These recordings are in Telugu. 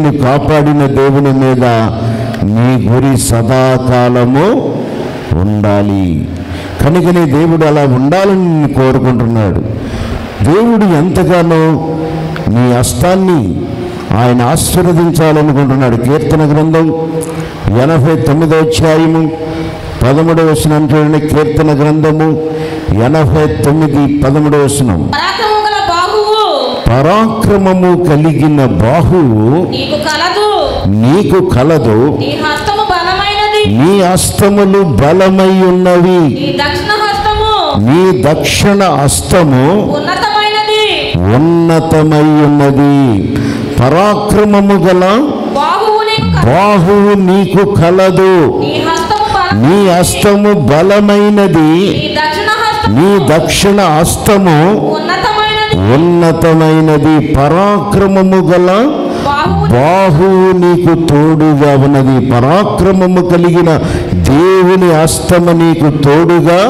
నిన్ను కాపాడిన దేవుని మీద నీ గురి సదాకాలము ఉండాలి కనుకనే దేవుడు అలా ఉండాలని నిన్ను కోరుకుంటున్నాడు దేవుడు ఎంతగానో నీ హస్తాన్ని ఆయన ఆశీర్వదించాలనుకుంటున్నాడు కీర్తన గ్రంథం ఎనభై తొమ్మిదో అధ్యాయము పదమూడవ వచనం చూడండి కీర్తన గ్రంథము ఎనభై తొమ్మిది పదమూడవ వచనం పరాక్రమము గల బాహువు పరాక్రమము కలిగిన బాహువు నీకు కలదు నీకు కలదు నీ హస్తము బలమైనది నీ హస్తములు బలమై ఉన్నవి నీ దక్షిణ హస్తము నీ దక్షిణ హస్తము ఉన్నతమైనది ఉన్నతమై ఉన్నది పరాక్రమము గల బాహువు నీకు కలదు. బాహువు నీకు కలదు నీ హస్తము బల నీ హస్తము బలమైనది నీ దక్షిణ హస్తము నీ దక్షిణ హస్తము ఉన్నతమైనది ఉన్నతమైనది పరాక్రమము గల బాహువు బాహువు నీకు తోడుగా ఉన్నది పరాక్రమము కలిగిన దేవుని హస్తము నీకు తోడుగా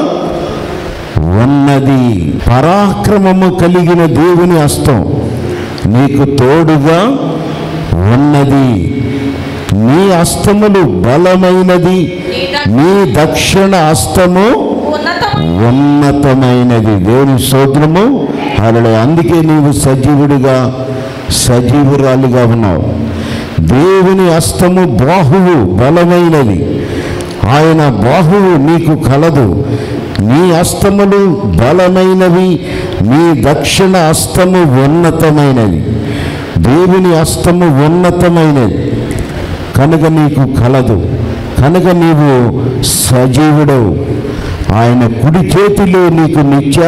ఉన్నది పరాక్రమము కలిగిన దేవుని హస్తం నీకు తోడుగా ఉన్నది నీ హస్తములు బలమైనది నీ ద- నీ దక్షిణ హస్తము ఉన్నతమైన ఉన్నతమైనది దేవుని స్తోత్రము అలా అందుకే నీవు సజీవుడిగా సజీవురాలుగా ఉన్నావు దేవుని హస్తము బాహువు బలమైనది ఆయన బాహువు నీకు కలదు నీ హస్తములు బలమైనవి నీ దక్షిణ హస్తము ఉన్నతమైనది దేవుని హస్తము ఉన్నతమైనది కనుక నీకు కలదు కనుక నీవు సజీవుడవు ఆయన కుడి చేతిలో నీకు నిత్య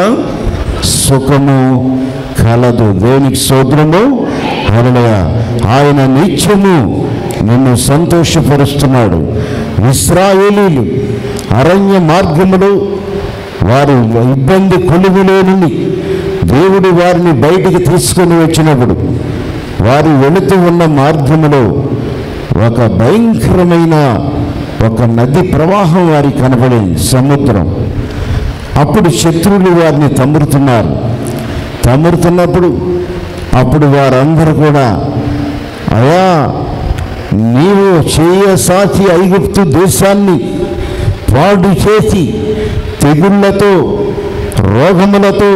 సుఖము కలదు దేవునికి సోదరము హల్లెలూయా ఆయన నిత్యము నిన్ను సంతోషపరుస్తున్నాడు ఇస్రాయేలీలు అరణ్య మార్గములో వారు ఇబ్బంది కొలువులో నుండి దేవుడు వారిని బయటికి తీసుకొని వచ్చినప్పుడు వారు వెళుతూ ఉన్న మార్గములో ఒక భయంకరమైన ఒక నది ప్రవాహం వారికి కనబడింది సముద్రం అప్పుడు శత్రువులు వారిని తమ్మురుతున్నారు తమ్మురుతున్నప్పుడు అప్పుడు వారందరూ కూడా అయా నీవు చేయసాచి ఐగుప్తు దేశాన్ని పాడు చేసి తెగుళ్లతో రోగములతో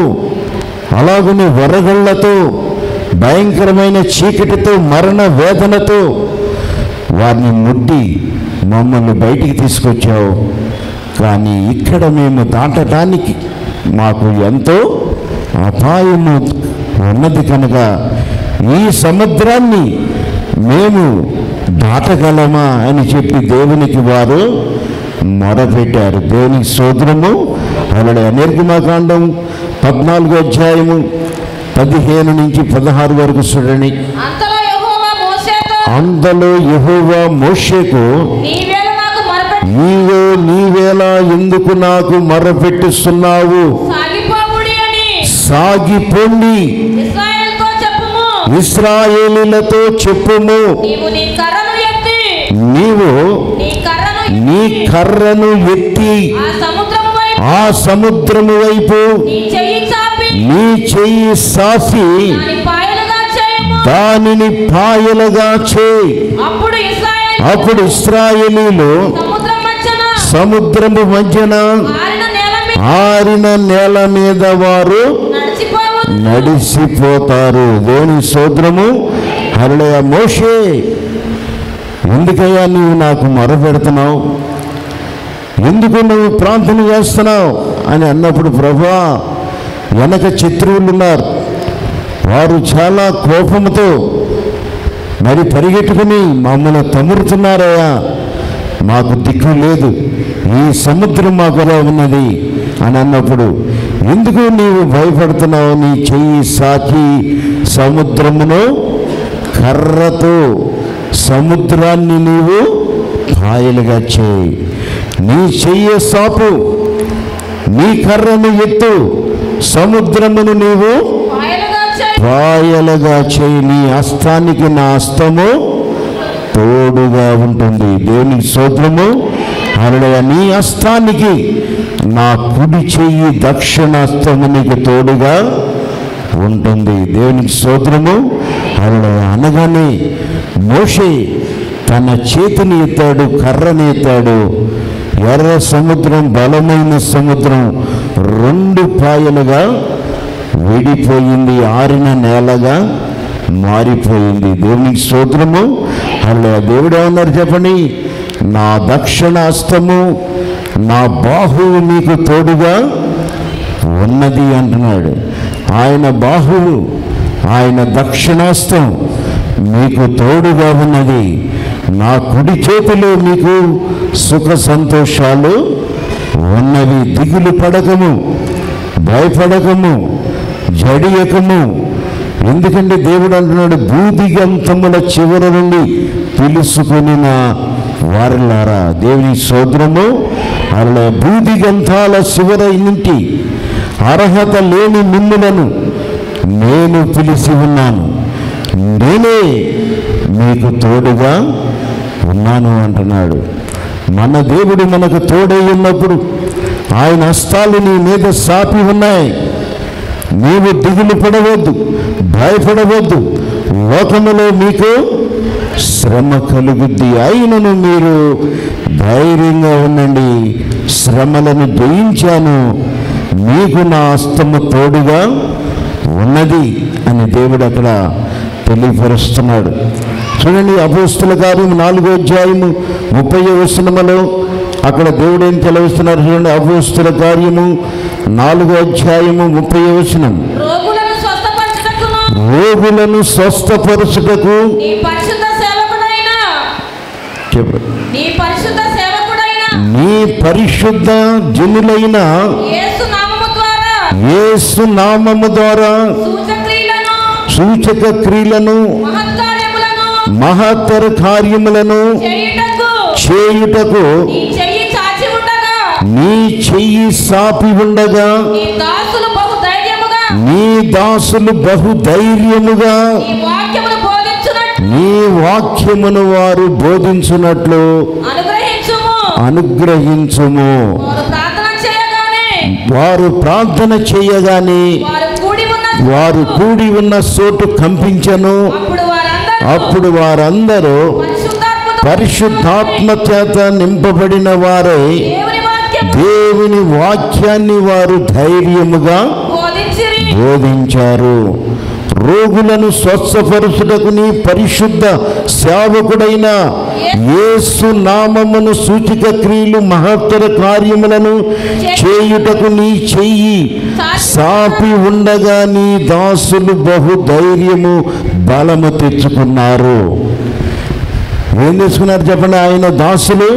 అలాగనే వరగళ్లతో భయంకరమైన చీకటితో మరణ వేదనతో వారిని ముట్టి మమ్మల్ని బయటికి తీసుకొచ్చావు కానీ ఇక్కడ మేము దాటడానికి మాకు ఎంతో అపాయము ఉన్నది కనుక ఈ సముద్రాన్ని మేము దాటగలమా అని చెప్పి దేవునికి వారు మొరపెట్టారు దేవునికి సోదరము అలాగే నిర్గమాకాండం పద్నాలుగో అధ్యాయము పదిహేను నుంచి పదహారు వరకు చూడండి అంతలో యెహోవా మోషేతో అందులో యెహోవా మోషేకు నీవేళ నాకు మొరపెట్టి నీవే నీవేలా ఎందుకు నాకు మొరపెట్టుస్తున్నావు సాగిపోవుడి అని సాగిపోండి ఇశ్రాయేలుతో చెప్పుము ఇస్రాయేలీలతో చెప్పుము నీవు నీ కర్రను ఎత్తి నీవు నీ కర్రను నీ ఎత్తి కర్రను ఎత్తి ఆ సముద్రము వైపు ఆ సముద్రము వైపు నీ చెయ్యి చాపి నీ చెయ్యి సాసి దాని పాయలుగా చేయము దానిని పాయలుగా చేయి అప్పుడు ఇశ్రాయేలు అప్పుడు ఇస్రాయేలీలు సముద్రం మధ్యన సముద్రము మధ్యన ఆరిన నేల మీద ఆరిన నేల మీద వారు నడిచిపోవు నడిసిపోతారు దేవుని సోదరము హరళయ మోషే ఎందుకయ్యా నీవు నాకు మొరపెడుతున్నావు ఎందుకు నువ్వు ప్రార్థన చేస్తున్నావు అని అన్నప్పుడు ప్రభా వెనక శత్రువులు ఉన్నారు వారు చాలా కోపంతో మరి పరిగెట్టుకుని మమ్మల్ని తమురుతున్నారయ్యా మాకు దిక్కు లేదు ఈ సముద్రం మాకు ఎలా ఉన్నది అని అన్నప్పుడు ఎందుకు నీవు భయపడుతున్నావు నీ చెయ్యి సాకి సముద్రమును కర్రతో సముద్రాన్ని నీవు పాయలుగా చేయి నీ చెయ్యి సాపు నీ కర్రను ఎత్తు సముద్రమును నీవు పాయలుగా చేయి పాయలుగా చేయి నీ హస్తానికి నా హస్తము తోడుగా ఉంటుంది దేవునికి సోదరము అనగా నీ హస్తానికి నా కుడి చెయ్యి దక్షిణ హస్తము నీకు తోడుగా ఉంటుంది దేవునికి సోదరము అనగా అనగానే మోషే తన చేతిని ఎత్తాడు కర్రని ఎత్తాడు ఎర్ర సముద్రం బలమైన సముద్రం రెండు పాయలుగా విడిపోయింది ఆరిన నేలగా మారిపోయింది దేవునికి స్తోత్రము అలా దేవుడు ఏమన్నారు చెప్పండి నా దక్షిణ హస్తము నా బాహువు మీకు తోడుగా ఉన్నది అంటున్నాడు ఆయన బాహువు ఆయన దక్షిణాస్తం మీకు తోడుగా ఉన్నది నా కుడి చేతిలో మీకు సుఖ సంతోషాలు ఉన్నవి దిగులు పడకము భయపడకము జడియకము ఎందుకంటే దేవుడు అంటున్నాడు భూదిగంతముల చివర నుండి పిలుసుకొనిన వారలారా దేవుని సోదరము అలా భూదిగంతాల చివర నుండి అర్హత లేని మిమ్ములను నేను పిలిచి ఉన్నాను నేనే మీకు తోడుగా ఉన్నాను అంటున్నాడు మన దేవుడు మనకు తోడై ఉన్నప్పుడు ఆయన హస్తాలు నీ మీద సాపి ఉన్నాయి నీవు దిగులు పడవద్దు భయపడవద్దు లోకములో మీకు శ్రమ కలుగుద్ది అయినను మీరు ధైర్యంగా ఉండండి శ్రమలను జయించాను మీకు నా హస్తము తోడుగా ఉన్నది అని దేవుడు అక్కడ తెలియపరుస్తున్నాడు చూడండి అపోస్తుల కార్యం నాలుగో అధ్యాయము ముప్పై వచనములో అక్కడ దేవుడు ఏం తెలియస్తున్నారు చూడండి అపోస్తుల కార్యము నాలుగో అధ్యాయము ముప్పై వచనం రోగులను స్వస్థపరచుటకును రోగులను స్వస్థపరచుటకు నీ పరిశుద్ధ సేవకుడైన చెప్పు నీ పరిశుద్ధ సేవకుడైన నీ పరిశుద్ధ జనులైన యేసు నామము ద్వారా యేసు నామము ద్వారా సూచక్రియలను సూచక క్రియలను మహత్కార్యములను మహత్తర కార్యములను చేయుటకు చేయుటకు నీ చెయ్యి చాచి ఉండగా నీ చెయ్యి సాపి ఉండగా నీ దాసులు బహు ధైర్యముగా నీ దాసులు బహు ధైర్యముగా నీ వాక్యమును బోధించునట్టు నీ వాక్యమును వారు బోధించున్నట్లు అనుగ్రహించుము అనుగ్రహించుము వారు ప్రార్థన చేయగానే వారు ప్రార్థన చేయగానే వారు కూడి ఉన్న వారు కూడి ఉన్న చోటు కంపించను అప్పుడు వారందరూ అప్పుడు వారందరూ పరిశుద్ధాత్మతో పరిశుద్ధాత్మ చేత నింపబడిన వారై దేవుని వాక్యం దేవుని వాక్యాన్ని వారు ధైర్యముగా బోధించిరి బోధించారు రోగులను స్వస్థపరుచుటకు నీ పరిశుద్ధ సేవకుడైన యేసు నామమును సూచిక క్రియలు మహత్తర కార్యములను చేయుటకు నీ చెయ్యి సాపి ఉండగా నీ దాసులు బహు ధైర్యము బలము తెచ్చుకున్నారు ఏం తీసుకున్నారు చెప్పండి ఆయన దాసులు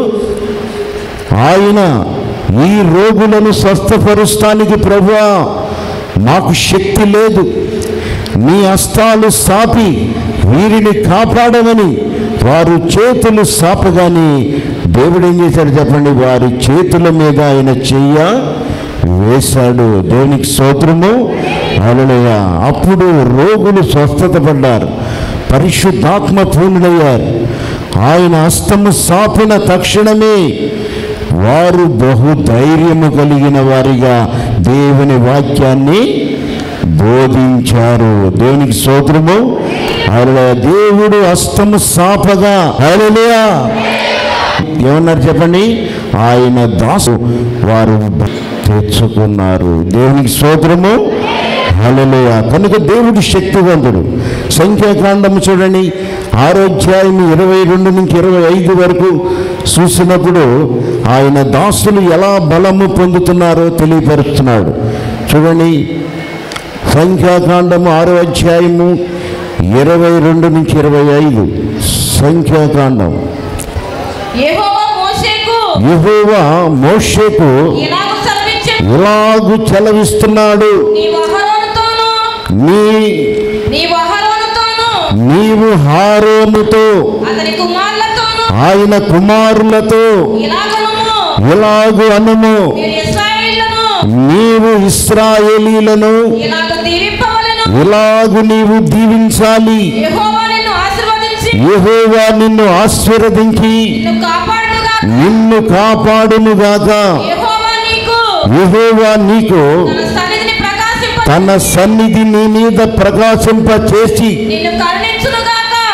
ఆయన ఈ రోగులను స్వస్థపరుస్తానికి ప్రభువా మాకు శక్తి లేదు నీ హస్తాలు సాపి వీరిని కాపాడమని వారు చేతులు సాపగాని దేవుడు ఏం చేశాడు చెప్పండి వారి చేతుల మీద ఆయన చెయ్య వేశాడు దేవునికి స్తోత్రము అలలయ అప్పుడు రోగులు స్వస్థత పడ్డారు పరిశుద్ధాత్మ పూర్ణులయ్యారు ఆయన హస్తము సాపిన తక్షణమే వారు బహు ధైర్యము కలిగిన వారిగా దేవుని వాక్యాన్ని బోధించారు దేవునికి స్తోత్రము అలా దేవుడు హస్తము సాపగా హల్లెలూయా ఏమన్నారు చెప్పండి ఆయన దాసు వారు తెచ్చుకున్నారు దేవునికి స్తోత్రము హల్లెలూయా కనుక దేవుడు శక్తివంతుడు సంఖ్యాకాండము చూడండి ఆరోగ్యాయం ఇరవై రెండు నుంచి ఇరవై ఐదు వరకు చూసినప్పుడు ఆయన దాసులు ఎలా బలము పొందుతున్నారో తెలియపరుస్తున్నాడు చూడండి సంఖ్యాకాండము ఆరో అధ్యాయము ఇరవై రెండు నుంచి ఇరవై ఐదు సంఖ్యాకాండం యెహోవా మోషేకు యెహోవా మోషేకు ఇలాగ సెలవిచ్చెను ఇలాగు చెలవిస్తున్నాడు నీ వహరోనుతోను నీ నీ వహరోనుతోను నీవు హారోనుతో అతని కుమారులతోను ఆయన కుమారులతో ఇలాగను ఇలాగు అనుము మీరు ఇశ్రాయేళ్లను నీవు ఇస్రాయేలీలను ఇలాగ దీవింపవలెను ఇలాగు నీవు దీవించాలి యెహోవా నిన్ను ఆశీర్వదించి యెహోవా నిన్ను ఆశీర్వదించి నిన్ను కాపాడుగా నిన్ను కాపాడునుగాక యెహోవా నీకు యెహోవా నీకు తన సన్నిధిని ప్రకాశింప తన సన్నిధి నీ మీద ప్రకాశింప చేసి నిన్ను కరుణించునుగాక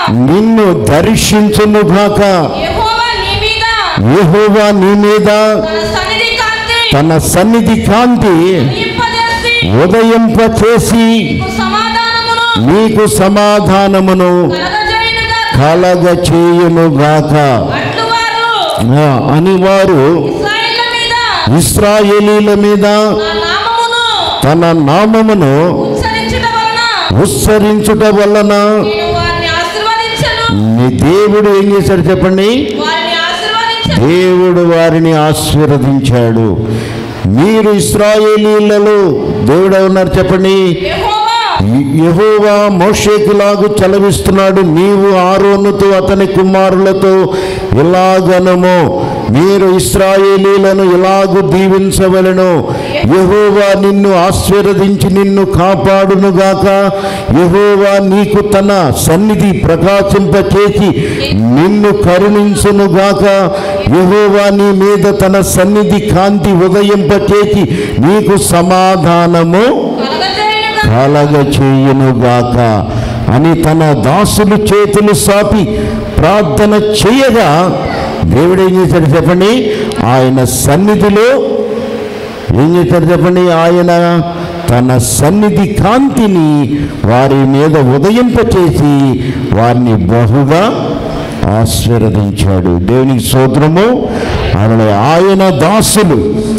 నిన్ను దర్శించునుగాక యెహోవా నీ మీద యెహోవా నీ మీద తన సన్నిధి కాంతి తన సన్నిధి కాంతి ఉదయింపజేసి ఉదయింప చేసి నీకు సమాధానమును నీకు సమాధానమును కలగజేయునుగాక. కలగ చేయునుగాక అట్లు వారు ఆ, అని వారు ఇశ్రాయేళ్ల మీద ఇస్రాయేలీల మీద నా నామమును తన నామమును ఉచ్చరించుట వలన ఉచ్చరించుట వలన నేను వారిని ఆశీర్వదించను మీ దేవుడు ఏం చేశాడు చెప్పండి వారిని ఆశీర్వదించను దేవుడు వారిని ఆశీర్వదించాడు మీరు ఇస్రాయేలీలలో దేవుడు ఉన్నారు చెప్పండి యెహోవా యహోవా మోషేకులాగు చలవిస్తున్నాడు నీవు ఆరోనుతో అతని కుమారులతో ఇలాగనము మీరు ఇస్రాయేలీలను ఇలాగు దీవించవలను యహోవా నిన్ను ఆశీర్వదించి నిన్ను కాపాడునుగాక యహోవా నీకు తన సన్నిధి ప్రకాశింపచేసి నిన్ను కరుణించునుగాక యహోవా నీ మీద తన సన్నిధి కాంతి ఉదయింపచేసి నీకు సమాధానము కలగజేయునుగాక. కలగ చేయునుగాక అని తన దాసులు చేతులు సాపి ప్రార్థన చేయగా దేవుడు ఏం చేశాడు చెప్పండి ఆయన సన్నిధిలో ఏం చేశాడు చెప్పండి ఆయన తన సన్నిధి కాంతిని వారి మీద ఉదయింపచేసి వారిని బహుగా ఆశీర్వదించాడు దేవునికి సోదరము ఆయన ఆయన దాసులు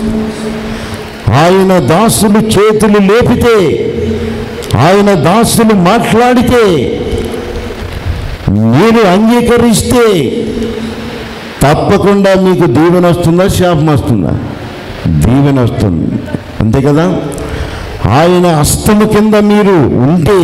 ఆయన దాసులు చేతులు లేపితే ఆయన దాసులు మాట్లాడితే మీరు అంగీకరిస్తే తప్పకుండా మీకు దీవెన వస్తుందా శాపం వస్తుందా దీవెన వస్తుంది అంతే కదా ఆయన అస్తము కింద మీరు ఉంటే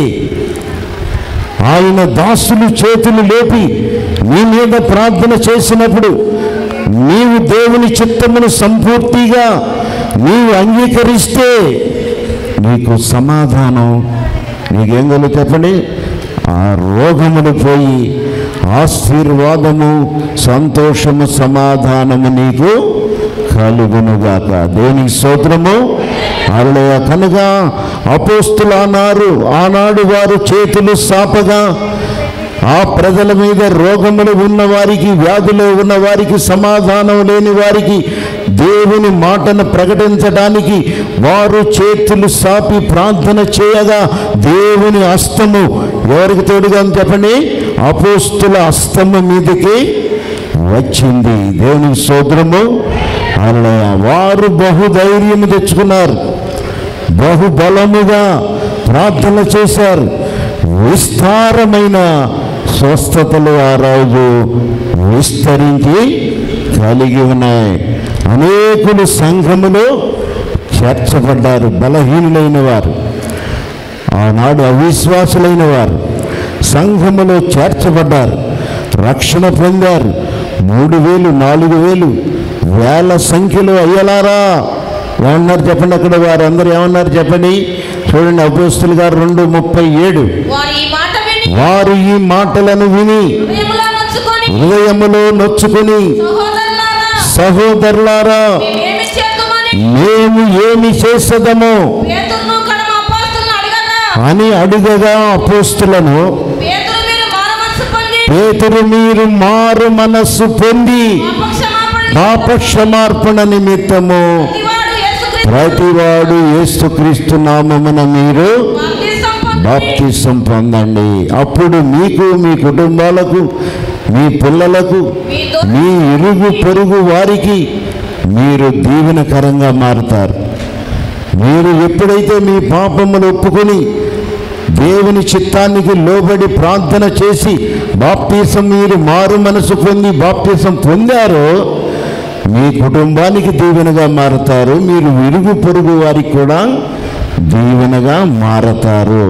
ఆయన దాసులు చేతులు లేపి మీ మీద ప్రార్థన చేసినప్పుడు నీవు దేవుని చిత్తమును సంపూర్తిగా నీవు అంగీకరిస్తే నీకు సమాధానం నీకేం కలుగు చెప్పండి ఆ రోగములు పోయి ఆశీర్వాదము సంతోషము సమాధానము నీకు కలుగునుగాక దేనికి స్తోత్రము అరలయ కనుక అపోస్తులు అన్నారు ఆనాడు వారు చేతులు సాపగా ఆ ప్రజల మీద రోగములు ఉన్న వారికి వ్యాధులు ఉన్న వారికి సమాధానం లేని వారికి దేవుని మాటను ప్రకటించడానికి వారు చేతులు సాపి ప్రార్థన చేయగా దేవుని హస్తము ఎవరికి తోడుగా ఉంది చెప్పండి అపోస్తుల హస్తము మీదకి వచ్చింది దేవుని సోదరము అలా వారు బహుధైర్యం తెచ్చుకున్నారు బహుబలముగా ప్రార్థన చేశారు విస్తారమైన స్వస్థతలు ఆ రోజు విస్తరించి కలిగి ఉన్నాయి అనేకులు సంఘములో చేర్చబడ్డారు బలహీనులైన వారు ఆనాడు అవిశ్వాసులైన వారు సంఘములో చేర్చబడ్డారు రక్షణ పొందారు మూడు వేలు నాలుగు వేలు వేల సంఖ్యలో అయ్యలారా ఏమన్నారు చెప్పండి అక్కడ వారందరూ ఏమన్నారు చెప్పండి చూడండి అపోస్తులు గారు రెండు ముప్పై ఏడు వారు ఈ మాట విని వారు ఈ మాటలను విని హృదయములో నొచ్చుకొని హృదయములో నొచ్చుకుని సహోదరులారా సహోదరులారా మేమేమి చేద్దామని మేము ఏమి చేసేదము పేతురును కడమ అపోస్తులను అడగగా అని అడుగగా అపోస్తులను పేతురు మీరు మానమనసు పొంది పేతురు మీరు మారు మనస్సు పొంది పాపక్షమాపణ పాపక్షమార్పణ నిమిత్తము ప్రతివాడు యేసుక్రీస్తు ప్రతివాడు యేసుక్రీస్తు నామమున మీరు బాప్తిసం పొంది బాప్తిసం పొందండి అప్పుడు మీకు మీ కుటుంబాలకు మీ పిల్లలకు మీ దో- మీ ఇరుగు పొరుగు వారికి మీరు దీవెనకరంగా మారుతారు మీరు ఎప్పుడైతే మీ పాపములు ఒప్పుకొని దేవుని చిత్తానికి లోబడి ప్రార్థన చేసి బాప్తీసం మీరు మారు మనసు పొంది బాప్తీసం పొందారో మీ కుటుంబానికి దీవెనగా మారతారు మీరు విరుగు పొరుగు వారికి కూడా దీవెనగా మారతారు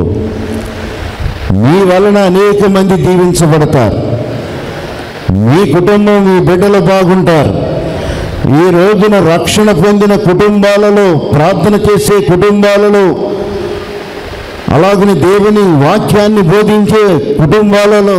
మీ వలన అనేక మంది దీవించబడతారు మీ కుటుంబం మీ బిడ్డలు బాగుంటారు ఈ రోజున రక్షణ పొందిన కుటుంబాలలో ప్రార్థన చేసే కుటుంబాలలో అలాగని దేవుని వాక్యాన్ని బోధించే కుటుంబాలలో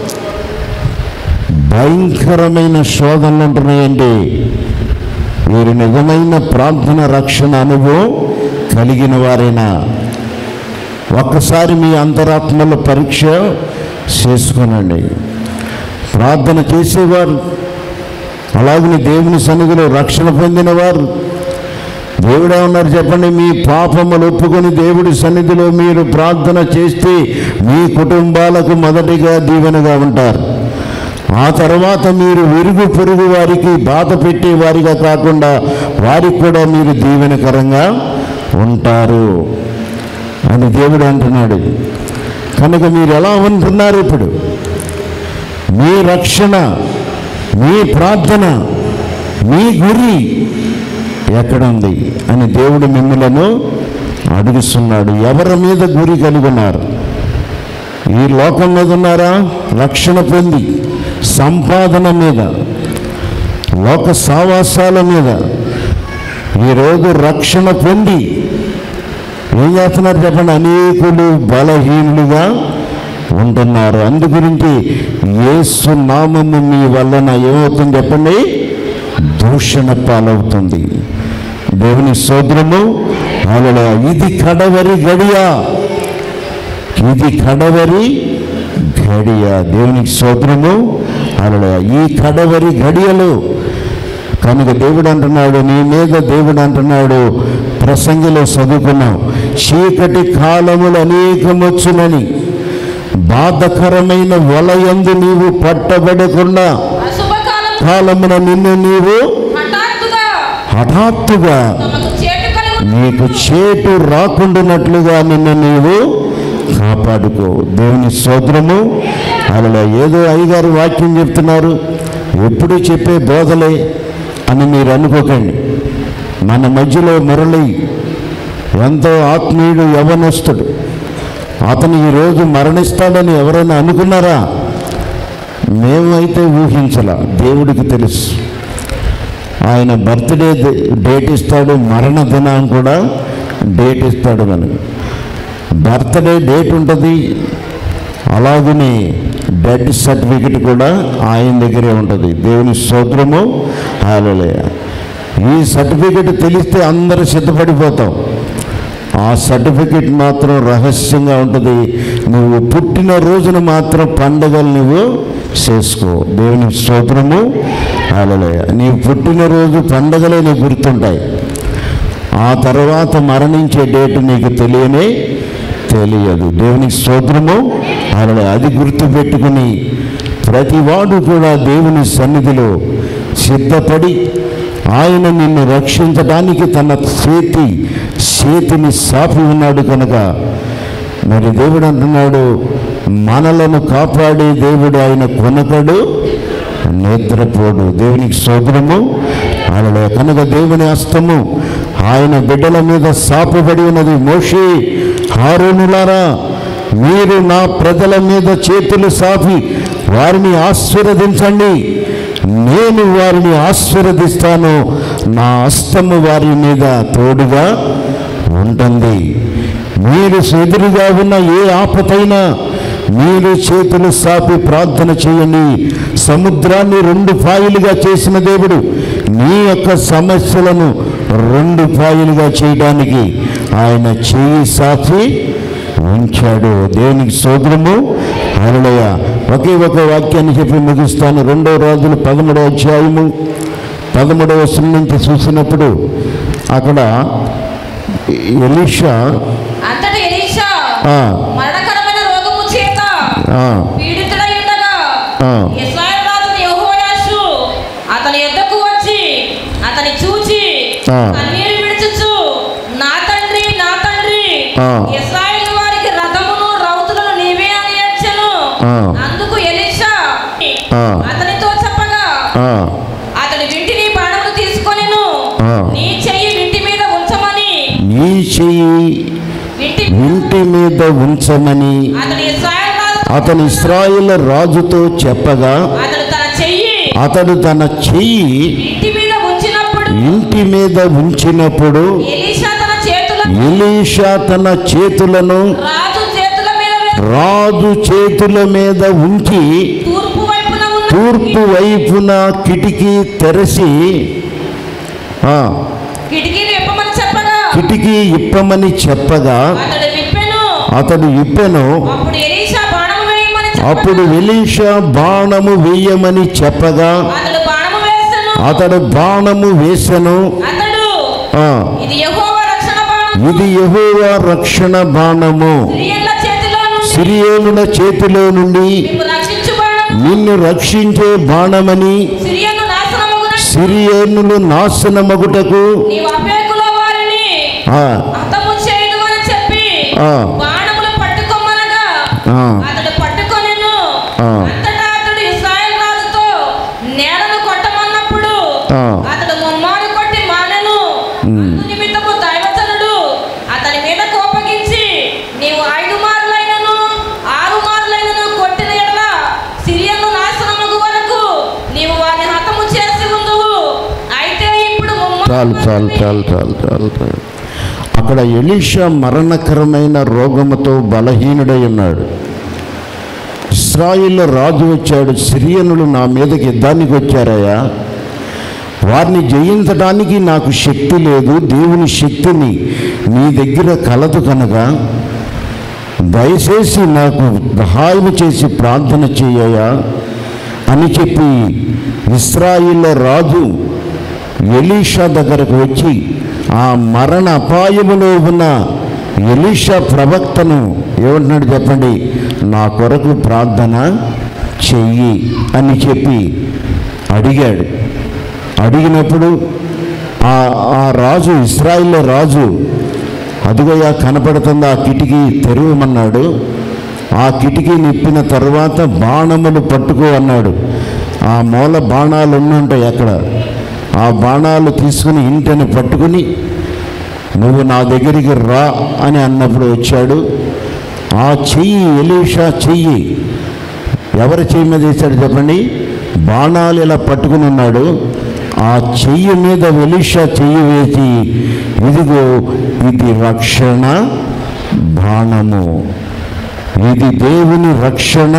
భయంకరమైన శోధనలు ఉంటున్నాయండి వీరు నిజమైన ప్రార్థన రక్షణ అనుభవం కలిగిన వారైనా ఒక్కసారి మీ అంతరాత్మల పరీక్ష చేసుకునండి ప్రార్థన చేసేవారు అలాగని దేవుని సన్నిధిలో రక్షణ పొందినవారు దేవుడే ఉన్నారు చెప్పండి మీ పాపములు ఒప్పుకొని దేవుడి సన్నిధిలో మీరు ప్రార్థన చేస్తే మీ కుటుంబాలకు మొదటిగా దీవెనగా ఉంటారు ఆ తర్వాత మీరు విరుగు పొరుగు వారికి బాధ పెట్టే వారిగా కాకుండా వారికి కూడా మీరు దీవెనకరంగా ఉంటారు అని దేవుడు అంటున్నాడు కనుక మీరు ఎలా ఉంటున్నారు ఇప్పుడు మీ రక్షణ మీ ప్రార్థన మీ గురి ఎక్కడుంది అని దేవుడు మిమ్మలను అడుగుతున్నాడు ఎవరి మీద గురి కలిగి ఉన్నారు ఈ లోకం మీద ఉన్నారా రక్షణ పొంది సంపాదన మీద లోక సావాసాల మీద ఈరోజు రక్షణ పొంది ఏం చేస్తున్నారు చెప్పండి అనేకులు బలహీనులుగా ఉంటున్నారు అందు గురించి యేసు నామము మీ వలన ఏమవుతుంది చెప్పండి దూషణ పాలవుతుంది దేవుని సోదరము అలా ఇది కడవరి గడియ ఇది కడవరి గడియ దేవునికి సోదరము అలా ఈ కడవరి గడియలు కనుక దేవుడు అంటున్నాడు నీ మీద దేవుడు అంటున్నాడు ప్రసంగిలో చదువుకున్నాం చీకటి కాలములు అనేకమొచ్చునని బాధకరమైన వలయందు నీవు పట్టబడకుండా అశుభకాలం కాలమున నిన్ను నీవు హఠాత్తుగా హఠాత్తుగా తమకు చేటు కలుగు నీకు చేటు రాకుండానట్లుగా నిన్ను నీవు కాపాడుకో దేవుని స్తోత్రము అలా ఏదో అయ్యగారు వాక్యం చెప్తున్నారు ఎప్పుడు చెప్పే బోధలే అని మీరు అనుకోకండి మన మధ్యలో మురళి ఎంతో ఆత్మీయుడు యవనస్తుడు అతను ఈరోజు మరణిస్తాడని ఎవరైనా అనుకున్నారా మేమైతే ఊహించల దేవుడికి తెలుసు ఆయన బర్త్డే దే- డేట్ ఇస్తాడు మరణ దినాన్ని కూడా డేట్ ఇస్తాడు మనకి బర్త్డే డేట్ ఉంటుంది అలాగనే డెడ్ సర్టిఫికెట్ కూడా ఆయన దగ్గరే ఉంటుంది దేవుని స్తోత్రము హాలలే ఈ సర్టిఫికెట్ తెలిస్తే అందరూ సిద్ధపడిపోతాం ఆ సర్టిఫికెట్ మాత్రం రహస్యంగా ఉంటుంది నువ్వు పుట్టిన రోజున మాత్రం పండగలు నువ్వు చేసుకో దేవుని స్తోత్రము అలలే నీ పుట్టినరోజు పండగలే నీకు గుర్తుంటాయి ఆ తర్వాత మరణించే డేట్ నీకు తెలియనే తెలియదు దేవునికి స్తోత్రము అలా అది గుర్తుపెట్టుకుని ప్రతివాడు కూడా దేవుని సన్నిధిలో సిద్ధపడి ఆయన నిన్ను రక్షించడానికి తన చేతి చేతిని సాపి ఉన్నాడు కనుక మరి దేవుడు అంటున్నాడు మనలను కాపాడే దేవుడు ఆయన కొనకడు నిద్రపోడు దేవునికి సోదరము అలా కనుక దేవుని హస్తము ఆయన బిడ్డల మీద సాపబడి ఉన్నది మోషే హారోనులారా మీరు నా ప్రజల మీద చేతులు సాపి వారిని ఆశీర్వదించండి నేను వారిని ఆశీర్వదిస్తాను నా హస్తము వారి మీద తోడుగా ఉంటుంది మీరు ఎదురుగా ఉన్న ఏ ఆపతైనా మీరు చేతులు సాపి ప్రార్థన చేయండి సముద్రాన్ని రెండు పాయలుగా చేసిన దేవుడు నీ యొక్క సమస్యలను రెండు పాయలుగా చేయడానికి ఆయన చేయి సాపి ఉంచాడు దేవునికి సోదరము హరళయ ఒకే ఒక వాక్యాన్ని చెప్పి ముగిస్తాను రెండో రోజులు పదమూడవ అధ్యాయము పదమూడవ వచనం నుంచి చూసినప్పుడు అక్కడ ఎలీషా అంతటి ఎలీషా ఆ, మరణకరమైన రోగము చేత ఆ, పీడితుడై ఉండగా ఆ. ఇశ్రాయేలు రాజు యెహోయాషు అతని యొద్దకు వచ్చి అతని చూచి ఆ. కన్నీరు విడుచుచు నా తండ్రి నా తండ్రి ఆ. ఇశ్రాయేలు వారికి రథమును రౌతులను నీవే అని ఏడ్చెను ఆ. అందుకు ఎలీషా ఆ. అతనితో చెప్పగా ఆ, అతని వింటిని బాణములు తీసుకొనిను ఆ. నీ చెయ్యి వింటి మీద ఉంచమని నీ చెయ్యి వింటి ఇంటి మీద ఉంచమని అతని ఇశ్రాయేలు రాజు అతని ఇస్రాయేల్ రాజుతో చెప్పగా అతడు తన చెయ్యి అతడు తన చెయ్యి ఇంటి మీద ఉంచినప్పుడు ఇంటి మీద ఉంచినప్పుడు ఎలీషా తన చేతుల ఎలీషా తన చేతులను రాజు చేతుల మీద వేసి రాజు చేతుల మీద ఉంచి తూర్పు వైపున ఉన్న తూర్పు వైపున కిటికీ తెరచి ఆ, కిటికీని విప్పమని చెప్పగా కిటికీ ఇప్పమని చెప్పగా అతడు విప్పెను అతడు ఇప్పెను అప్పుడు ఎలీషా బాణము వేయమని అప్పుడు ఎలీషా బాణము వేయమని చెప్పగా అతడు బాణము వేసెను అతడు బాణము వేసెను అతడు ఆ, ఇది యెహోవా రక్షణ బాణము ఇది యెహోవా రక్షణ బాణము సిరియన్ల చేతిలో నుండి సిరియేలుల చేతిలో నుండి నిన్ను రక్షించు బాణము నిన్ను రక్షించే బాణమని సిరియను నాశనమగున సిరియేనులు నాశనమగుటకు నీవు అపేకుల వారిని ఆ, హతము చేయదు అని చెప్పి ఆ. బాణములు పట్టుకోమనగా ఆ. అతడు పట్టుకొనెను ఆ. అంతటా అతడు ఇస్రాయేల్ రాజుతో నేలను కొట్టమన్నప్పుడు ఆ. అతడు ముమ్మారు కొట్టి మానెను అందు నిమిత్తము దైవజనుడు అతని మీద కోపగించి నీవు ఐదు మార్లైనను ఆరు మార్లైనను కొట్టిన ఎడల సిరియను నాశనమగు వరకు నీవు వారిని హతము చేసి ఉందువు అయితే ఇప్పుడు ముమ్మారు చాలు చాలు కొట్టి చాలు చాలు చాలు చాలు అక్కడ ఎలీషా మరణకరమైన రోగముతో బలహీనుడై ఉన్నాడు ఇస్రాయిల్లో రాజు వచ్చాడు సిరియనులు నా మీదకి యుద్ధానికి వచ్చారయ్యా వారిని జయించడానికి నాకు శక్తి లేదు దేవుని శక్తిని నీ దగ్గర కలదు కనుక దయచేసి నాకు సహాయం చేసి ప్రార్థన చేయయా అని చెప్పి ఇస్రాయిల్ రాజు ఎలీషా దగ్గరకు వచ్చి ఆ మరణ అపాయములో ఉన్న ఎలీషా ప్రవక్తను ఏమంటున్నాడు చెప్పండి నా కొరకు ప్రార్థన చెయ్యి అని చెప్పి అడిగాడు అడిగినప్పుడు ఆ ఆ రాజు ఇస్రాయిల్ రాజు అదిగోయా కనపడుతుంది ఆ కిటికీ తెరవమన్నాడు ఆ కిటికీ నిప్పిన తర్వాత బాణములు పట్టుకో అన్నాడు ఆ మూల బాణాలు ఉంటాయి అక్కడ ఆ బాణాలు తీసుకుని ఇంటిని పట్టుకుని నువ్వు నా దగ్గరికి రా అని అన్నప్పుడు వచ్చాడు ఆ చెయ్యి ఎలీషా చెయ్యి ఎవరి చెయ్యి మీద వేశాడు చెప్పండి బాణాలు ఇలా పట్టుకుని ఉన్నాడు ఆ చెయ్యి మీద వెలిషా చెయ్యి వేసి ఇదిగో ఇది రక్షణ బాణము ఇది దేవుని రక్షణ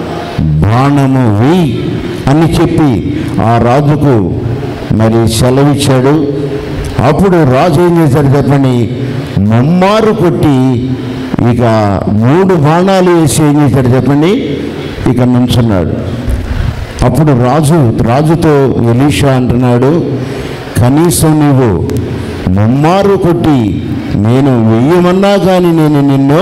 బాణము వెయ్యి అని చెప్పి ఆ రాజుకు మరి సెలవిచ్చాడు అప్పుడు రాజు ఏం చేశాడు చెప్పండి ముమ్మారు కొట్టి ఇక మూడు బాణాలు వేసి ఏం చేశాడు చెప్పండి ఇక నుంచున్నాడు అప్పుడు రాజు రాజుతో ఎలీషా అంటున్నాడు కనీసం నీవు ముమ్మారు కొట్టి నేను వెయ్యమన్నా కానీ నేను నిన్ను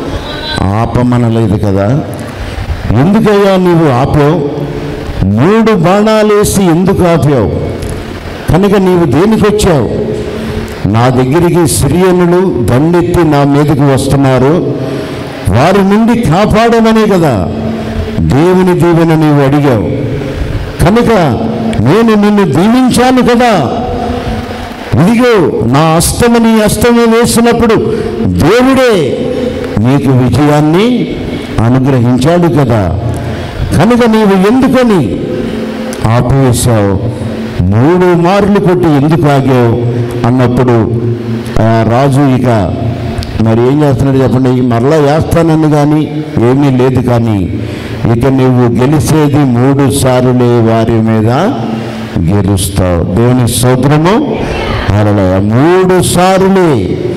ఆపమనలేదు కదా ఎందుకయ్యా నీవు ఆపావు మూడు బాణాలు వేసి ఎందుకు ఆపావు కనుక నీవు దేనికి వచ్చావు నా దగ్గరికి సిరియనులు దండెత్తి నా మీదకి వస్తున్నారు వారి నుండి కాపాడమనే కదా దేవుని దీవెన నీవు అడిగావు కనుక నేను నిన్ను దీవించాను కదా ఇదిగో నా అస్తము నీ అస్తము వేసినప్పుడు దేవుడే నీకు విజయాన్ని అనుగ్రహించాడు కదా కనుక నీవు ఎందుకని ఆపివేశావు మూడు మార్లు కొట్టి ఎందుకు ఆగావు అన్నప్పుడు ఆ రాజు ఇక మరి ఏం చేస్తున్నాడు చెప్పండి మరలా వేస్తానని కానీ ఏమీ లేదు కానీ ఇక నువ్వు గెలిచేది మూడు సార్లే వారి మీద గెలుస్తావు దేవుని స్తోత్రము అలా మూడు సార్లే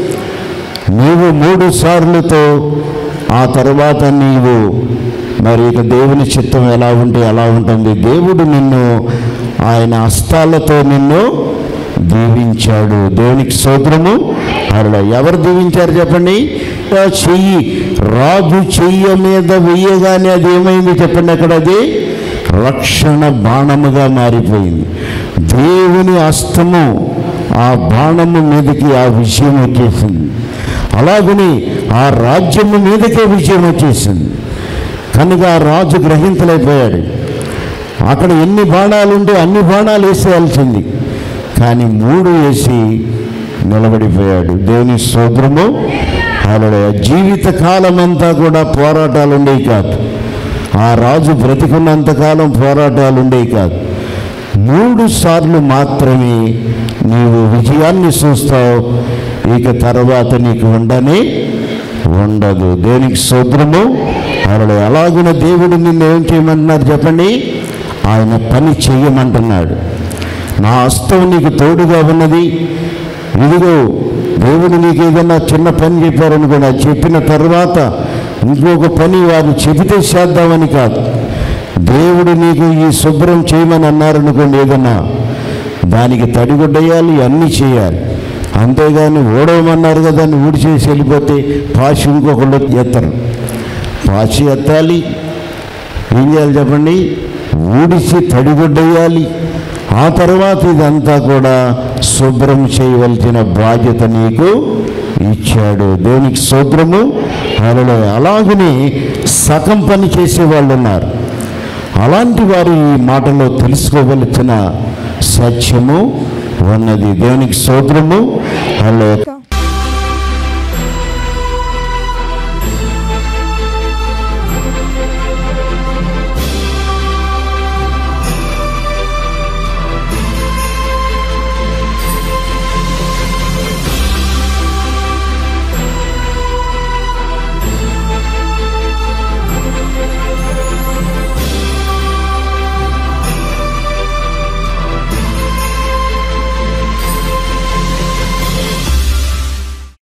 నీవు మూడు సార్లతో ఆ తర్వాత నీవు మరి ఇక దేవుని చిత్తం ఎలా ఉంటే అలా ఉంటుంది దేవుడు నిన్ను ఆయన హస్తాలతో నిన్ను దీవించాడు దేవునికి స్తోత్రము అలా ఎవరు దీవించారు చెప్పండి ఆ చెయ్యి రాజు చెయ్యి మీద వెయ్యగానే అది ఏమైంది చెప్పండి అక్కడ అది రక్షణ బాణముగా మారిపోయింది దేవుని హస్తము ఆ బాణము మీదకి ఆ విజయం వచ్చేసింది అలాగని ఆ రాజ్యము మీదకే విజయం వచ్చేసింది కనుక ఆ రాజు గ్రహించలేకపోయాడు అక్కడ ఎన్ని బాణాలు ఉంటే అన్ని బాణాలు వేసేయాల్సింది కానీ మూడు వేసి నిలబడిపోయాడు దేవుని స్తోత్రము అలా జీవిత కాలం అంతా కూడా పోరాటాలు ఉండేవి కాదు ఆ రాజు బ్రతికున్నంతకాలం పోరాటాలు ఉండేవి కాదు మూడు సార్లు మాత్రమే నీవు విజయాన్ని చూస్తావు ఇక తర్వాత నీకు ఉండనే ఉండదు దేనికి సోద్రము అలా అలాగున దేవుడు నిన్ను ఏం చేయమంటున్నారు చెప్పండి ఆయన పని చెయ్యమంటున్నాడు నా హస్తం నీకు తోడుగా ఉన్నది ఇదిగో దేవుడు నీకు ఏదైనా చిన్న పని చెప్పారని కూడా చెప్పిన తర్వాత ఇంకొక పని వారు చెబితే చేద్దామని కాదు దేవుడు నీకు ఈ శుభ్రం చేయమని అన్నారనుకోండి ఏదన్నా దానికి తడిగుడ్డేయాలి అన్నీ చేయాలి అంతేగాని ఓడవమన్నారు కదా అని ఊడి చేసి వెళ్ళిపోతే పాచి ఇంకొకళ్ళు ఎత్తరు పాచి ఎత్తాలి ఏం చేయాలి చెప్పండి ఊడిసి తడిగుడ్డేయాలి ఆ తర్వాత ఇదంతా కూడా శుభ్రం చేయవలసిన బాధ్యత నీకు ఇచ్చాడు దేవునికి శుభ్రము అలా అలాగనే సగం పని చేసే వాళ్ళు ఉన్నారు అలాంటి వారు ఈ మాటలో తెలుసుకోవలసిన సత్యము ఉన్నది దేవునికి స్తోత్రము అలా